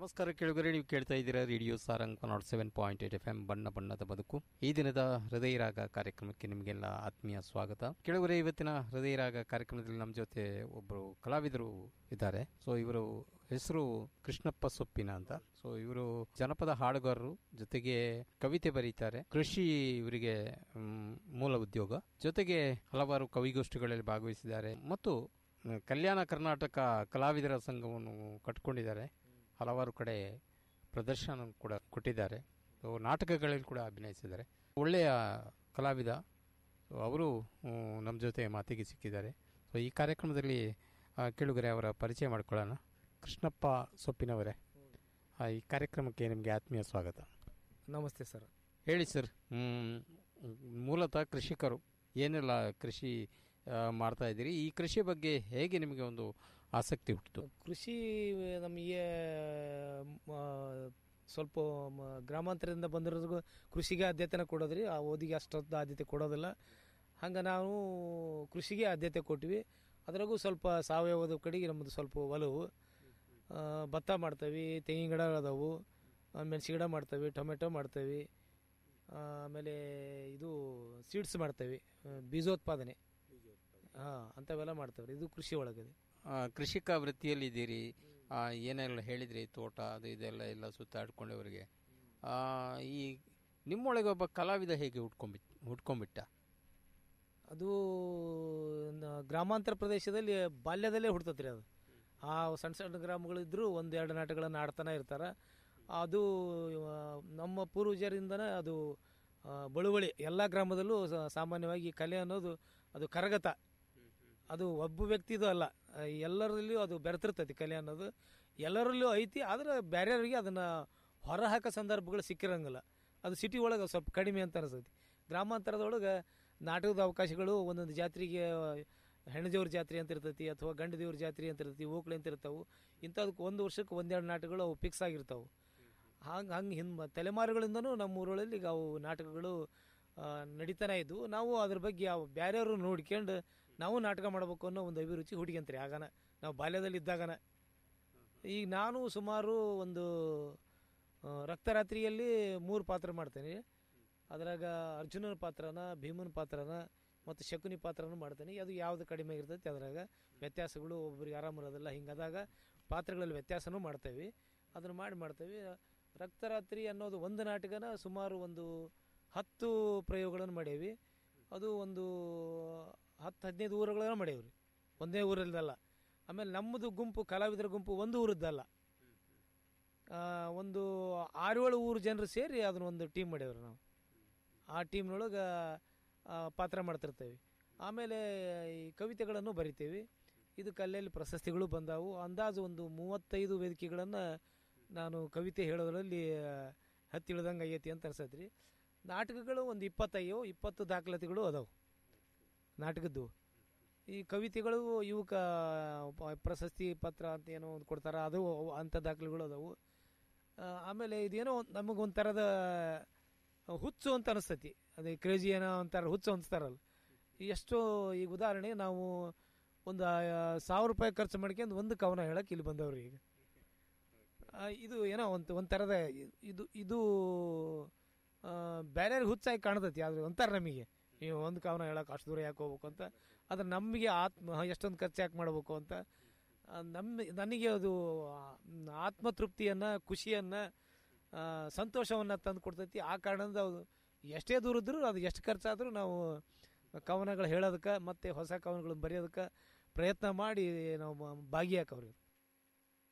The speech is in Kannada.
ನಮಸ್ಕಾರ ಕೇಳುಗರೆ ನೀವು ಕೇಳ್ತಾ ಇದ್ದೀರಾ radio Sarang nought seven point eight F M ಬಣ್ಣ ಬಣ್ಣದ ಬದುಕು ಈ ದಿನದ ಹೃದಯ ರಾಗ ಕಾರ್ಯಕ್ರಮಕ್ಕೆ ನಿಮಗೆಲ್ಲ ಆತ್ಮೀಯ ಸ್ವಾಗತ ಕೇಳುಗರೆ ಇವತ್ತಿನ ಹೃದಯ ರಾಗ ಕಾರ್ಯಕ್ರಮದಲ್ಲಿ ನಮ್ಮ ಜೊತೆ ಒಬ್ಬರು ಕಲಾವಿದರು ಇದ್ದಾರೆ ಸೊ ಇವರು ಹೆಸರು ಕೃಷ್ಣಪ್ಪ ಸೊಪ್ಪಿನ ಅಂತ ಸೊ ಇವರು ಜನಪದ ಹಾಡುಗಾರರು ಜೊತೆಗೆ ಕವಿತೆ ಬರೀತಾರೆ ಕೃಷಿ ಇವರಿಗೆ ಮ್, ಮೂಲ ಉದ್ಯೋಗ ಜೊತೆಗೆ ಹಲವಾರು ಕವಿಗೋಷ್ಠಿಗಳಲ್ಲಿ ಭಾಗವಹಿಸಿದ್ದಾರೆ ಮತ್ತು ಮ್, ಕಲ್ಯಾಣ ಕರ್ನಾಟಕ ಕಲಾವಿದರ ಸಂಘವನ್ನು ಕಟ್ಕೊಂಡಿದ್ದಾರೆ ಹಲವಾರು ಕಡೆ ಪ್ರದರ್ಶನ ಕೂಡ ಕೊಟ್ಟಿದ್ದಾರೆ ಸೊ ನಾಟಕಗಳಲ್ಲಿ ಕೂಡ ಅಭಿನಯಿಸಿದ್ದಾರೆ ಒಳ್ಳೆಯ ಕಲಾವಿದ ಸೊ ಅವರು ನಮ್ಮ ಜೊತೆ ಮಾತಿಗೆ ಸಿಕ್ಕಿದ್ದಾರೆ ಸೊ ಈ ಕಾರ್ಯಕ್ರಮದಲ್ಲಿ ಆ, ಕೇಳುಗರೆ ಅವರ ಪರಿಚಯ ಮಾಡ್ಕೊಳ್ಳೋಣ ಕೃಷ್ಣಪ್ಪ ಸೊಪ್ಪಿನವರೇ ಆ, ಈ ಕಾರ್ಯಕ್ರಮಕ್ಕೆ ನಿಮಗೆ ಆತ್ಮೀಯ ಸ್ವಾಗತ ನಮಸ್ತೆ ಸರ್ ಹೇಳಿ ಸರ್ ಮ್, ಮೂಲತಃ ಕೃಷಿಕರು ಏನೆಲ್ಲ ಕೃಷಿ ಆ, ಮಾಡ್ತಾ ಇದ್ದೀರಿ ಈ ಕೃಷಿ ಬಗ್ಗೆ ಹೇಗೆ ನಿಮಗೆ ಒಂದು ಆಸಕ್ತಿ ಹುಟ್ಟಿತು ಕೃಷಿ ನಮಗೆ ಮ, ಸ್ವಲ್ಪ ಮ, ಗ್ರಾಮಾಂತರದಿಂದ ಬಂದಿರೋದು ಕೃಷಿಗೆ ಆದ್ಯತೆನ ಕೊಡೋದ್ರಿ ಆ ಓದಿಗೆ ಅಷ್ಟೊಂದು ಆದ್ಯತೆ ಕೊಡೋದಿಲ್ಲ ಹಂಗೆ ನಾವು ಕೃಷಿಗೆ ಆದ್ಯತೆ ಕೊಟ್ವಿ ಅದ್ರಾಗೂ ಸ್ವಲ್ಪ ಸಾವಯವದ ಕಡೆಗೆ ನಮ್ಮದು ಸ್ವಲ್ಪ ಒಲವು ಆ, ಭತ್ತ ಮಾಡ್ತೇವೆ ತೆಂಗಿನ ಗಿಡ ಅದಾವು ಮೆಣಸಿ ಗಿಡ ಮಾಡ್ತೇವೆ ಟೊಮೆಟೊ ಮಾಡ್ತೇವೆ ಆಮೇಲೆ ಇದು ಸೀಡ್ಸ್ ಮಾಡ್ತೇವೆ ಆ, ಬೀಜೋತ್ಪಾದನೆ ಹಾಂ ಅಂಥವೆಲ್ಲ ಮಾಡ್ತೇವೆ ಇದು ಕೃಷಿ ಒಳಗದೆ ಆ, ಕೃಷಿಕ ವೃತ್ತಿಯಲ್ಲಿ ಇದ್ದೀರಿ ಆ, ಏನೆಲ್ಲ ಹೇಳಿದ್ರಿ ತೋಟ ಅದು ಇದೆಲ್ಲ ಎಲ್ಲ ಸುತ್ತಾಡ್ಕೊಂಡವರಿಗೆ ಆ, ಈ ನಿಮ್ಮೊಳಗೆ ಒಬ್ಬ ಕಲಾವಿದ ಹೇಗೆ ಹುಟ್ಕೊಂಬಿಟ್ ಹುಟ್ಕೊಂಬಿಟ್ಟ ಅದು ನ- ಗ್ರಾಮಾಂತರ ಪ್ರದೇಶದಲ್ಲಿ ಬಾಲ್ಯದಲ್ಲೇ ಹುಡ್ತತ್ರಿ ಅದು ಆ ಸಣ್ಣ ಸಣ್ಣ ಗ್ರಾಮಗಳಿದ್ರು ಒಂದೆರಡು ನಾಟಕಗಳನ್ನು ಆಡ್ತಾನೆ ಇರ್ತಾರೆ ಅದು ಆ, ನಮ್ಮ ಪೂರ್ವಜರಿಂದನೇ ಅದು ಆ, ಬಳುವಳಿ ಎಲ್ಲ ಗ್ರಾಮದಲ್ಲೂ ಸ- ಸಾಮಾನ್ಯವಾಗಿ ಕಲೆ ಅನ್ನೋದು ಅದು ಕರಗತ ಅದು ಒಬ್ಬ ವ್ಯಕ್ತಿದು ಅಲ್ಲ ಆ, ಎಲ್ಲರಲ್ಲಿಯೂ ಅದು ಬೆರೆತಿರ್ತೈತಿ ಕಲೆ ಅನ್ನೋದು ಎಲ್ಲರಲ್ಲೂ ಐತಿ ಆದ್ರೆ ಬೇರೆಯವರಿಗೆ ಅದನ್ನು ಹೊರಹಾಕೋ ಸಂದರ್ಭಗಳು ಸಿಕ್ಕಿರಂಗಿಲ್ಲ ಅದು ಸಿಟಿ ಒಳಗೆ ಸ್ವಲ್ಪ ಕಡಿಮೆ ಅಂತ ಅನಿಸ್ತೈತಿ ಗ್ರಾಮಾಂತರದೊಳಗೆ ನಾಟಕದ ಅವಕಾಶಗಳು ಒಂದೊಂದು ಜಾತ್ರೆಗೆ ಹೆಣ್ಣದೇವ್ರ ಜಾತ್ರೆ ಅಂತ ಇರ್ತೈತಿ ಅಥವಾ ಗಂಡ ದೇವ್ರ ಜಾತ್ರೆ ಅಂತ ಇರ್ತೈತಿ ಓಕ್ಳಿ ಅಂತ ಇರ್ತಾವೆ ಇಂಥದಕ್ಕೆ ಒಂದು ವರ್ಷಕ್ಕೆ ಒಂದೆರಡು ನಾಟಕಗಳು ಅವು ಫಿಕ್ಸ್ ಆಗಿರ್ತಾವೆ ಹಂಗೆ ಹಂಗೆ ಹಿಂದೆ ತಲೆಮಾರುಗಳಿಂದನೂ ನಮ್ಮ ಊರೊಳಲ್ಲಿ ಈಗ ಅವು ನಾಟಕಗಳು ಆ, ನಡೀತಾನೆ ಇದ್ವು ನಾವು ಅದ್ರ ಬಗ್ಗೆ ಅವು ಬೇರೆಯವರು ನೋಡ್ಕೊಂಡು ನಾವು ನಾಟಕ ಮಾಡ್ಬೇಕು ಅನ್ನೋ ಒಂದು ಅಭಿರುಚಿ ಹುಡುಗಂತ್ರಿ ಆಗನ ನಾವು ಬಾಲ್ಯದಲ್ಲಿ ಇದ್ದಾಗನ ಈಗ ನಾನು ಸುಮಾರು ಒಂದು ಆ, ರಕ್ತರಾತ್ರಿಯಲ್ಲಿ ಮೂರು ಪಾತ್ರ ಮಾಡ್ತೇನೆ ಅದ್ರಾಗ ಅರ್ಜುನನ ಪಾತ್ರನ ಭೀಮನ ಪಾತ್ರನ ಮತ್ತು ಶಕುನಿ ಪಾತ್ರನೂ ಮಾಡ್ತೇನೆ ಅದು ಯಾವ್ದು ಕಡಿಮೆ ಇರ್ತೈತಿ ಅದ್ರಾಗ ವ್ಯತ್ಯಾಸಗಳು ಒಬ್ಬರಿಗೆ ಆರಾಮಿರೋದಿಲ್ಲ ಹಿಂಗದಾಗ ಪಾತ್ರಗಳಲ್ಲಿ ವ್ಯತ್ಯಾಸನೂ ಮಾಡ್ತೇವೆ ಅದನ್ನು ಮಾಡಿ ಮಾಡ್ತೇವೆ ರಕ್ತರಾತ್ರಿ ಅನ್ನೋದು ಒಂದು ನಾಟಕನ ಸುಮಾರು ಒಂದು ಹತ್ತು ಪ್ರಯೋಗಗಳನ್ನು ಮಾಡೇವಿ ಅದು ಒಂದು ಹತ್ತು ಹದಿನೈದು ಊರುಗಳನ್ನ ಮಾಡೇವ್ರಿ ಒಂದೇ ಊರಲ್ದಲ್ಲ ಆಮೇಲೆ ನಮ್ಮದು ಗುಂಪು ಕಲಾವಿದರ ಗುಂಪು ಒಂದು ಊರದ್ದಲ್ಲ ಆ, ಒಂದು ಆರೇಳು ಊರು ಜನರು ಸೇರಿ ಅದನ್ನ ಒಂದು ಟೀಮ್ ಮಾಡೇವ್ರಿ ನಾವು ಆ ಟೀಮ್ನೊಳಗೆ ಪಾತ್ರ ಮಾಡ್ತಿರ್ತೇವೆ ಆಮೇಲೆ ಈ ಕವಿತೆಗಳನ್ನು ಬರಿತೇವೆ ಇದಕ್ಕೆ ಅಲ್ಲೆಲ್ಲಿ ಪ್ರಶಸ್ತಿಗಳು ಬಂದಾವು ಅಂದಾಜು ಒಂದು ಮೂವತ್ತೈದು ವೇದಿಕೆಗಳನ್ನು ನಾನು ಕವಿತೆ ಹೇಳೋದ್ರಲ್ಲಿ ಹತ್ತಿ ಇಳ್ದಂಗೆ ಆಗೈತಿ ಅಂತ ಅನ್ಸತ್ರಿ ನಾಟಕಗಳು ಒಂದು ಇಪ್ಪತ್ತೈದು ಇಪ್ಪತ್ತು ದಾಖಲಾತಿಗಳು ಅದಾವು ನಾಟಕದ್ದು ಈ ಕವಿತೆಗಳು ಇವಕ್ಕೆ ಪ- ಪ್ರಶಸ್ತಿ ಪತ್ರ ಅಂತ ಏನೋ ಒಂದು ಕೊಡ್ತಾರೆ ಅದು ಅಂಥ ದಾಖಲೆಗಳು ಅದಾವು ಆ, ಆಮೇಲೆ ಇದೇನೋ ಒಂದ್- ನಮಗೊಂಥರದ ಹುಚ್ಚು ಅಂತ ಅನಿಸ್ತೈತಿ ಅದೇ ಕ್ರೇಜಿ ಏನೋ ಅಂತಾರೆ ಹುಚ್ಚು ಅನಿಸ್ತಾರಲ್ಲ ಎಷ್ಟೋ ಈಗ ಉದಾಹರಣೆ ನಾವು ಒಂದು ಆ, ಸಾವಿರ ರೂಪಾಯಿ ಖರ್ಚು ಮಾಡ್ಕೊಂಡು ಒಂದು ಕವನ ಹೇಳಕ್ಕೆ ಇಲ್ಲಿ ಬಂದವ್ರಿ ಈಗ ಆ, ಇದು ಏನೋ ಒಂದು ಒಂಥರದ ಇದು ಇದು ಬೇರೆ ಹುಚ್ಚಾಗಿ ಕಾಣ್ತೈತಿ ಆದ್ರೆ ಒಂಥರ ನಮಗೆ ನೀವು ಒಂದು ಕವನ ಹೇಳಕ್ಕೆ ಅಷ್ಟು ದೂರ ಯಾಕೆ ಹೋಗ್ಬೇಕು ಅಂತ ಆದ್ರೆ ನಮಗೆ ಆತ್ಮ ಎಷ್ಟೊಂದು ಖರ್ಚು ಯಾಕೆ ಮಾಡಬೇಕು ಅಂತ ಆ, ನಮ್ಮ ನನಗೆ ಅದು ಆ, ಆತ್ಮತೃಪ್ತಿಯನ್ನು ಖುಷಿಯನ್ನು ಸಂತೋಷವನ್ನು ತಂದು ಕೊಡ್ತೈತಿ ಆ ಕಾರಣದಿಂದ ಅದು ಎಷ್ಟೇ ದೂರ ಇದ್ರೂ ಅದು ಎಷ್ಟು ಖರ್ಚಾದರೂ ನಾವು ಕವನಗಳು ಹೇಳೋದಕ್ಕೆ ಮತ್ತು ಹೊಸ ಕವನಗಳನ್ನು ಬರೆಯೋದಕ್ಕೆ ಪ್ರಯತ್ನ ಮಾಡಿ ನಾವು ಭಾಗಿಯಾಕವ್ರಿ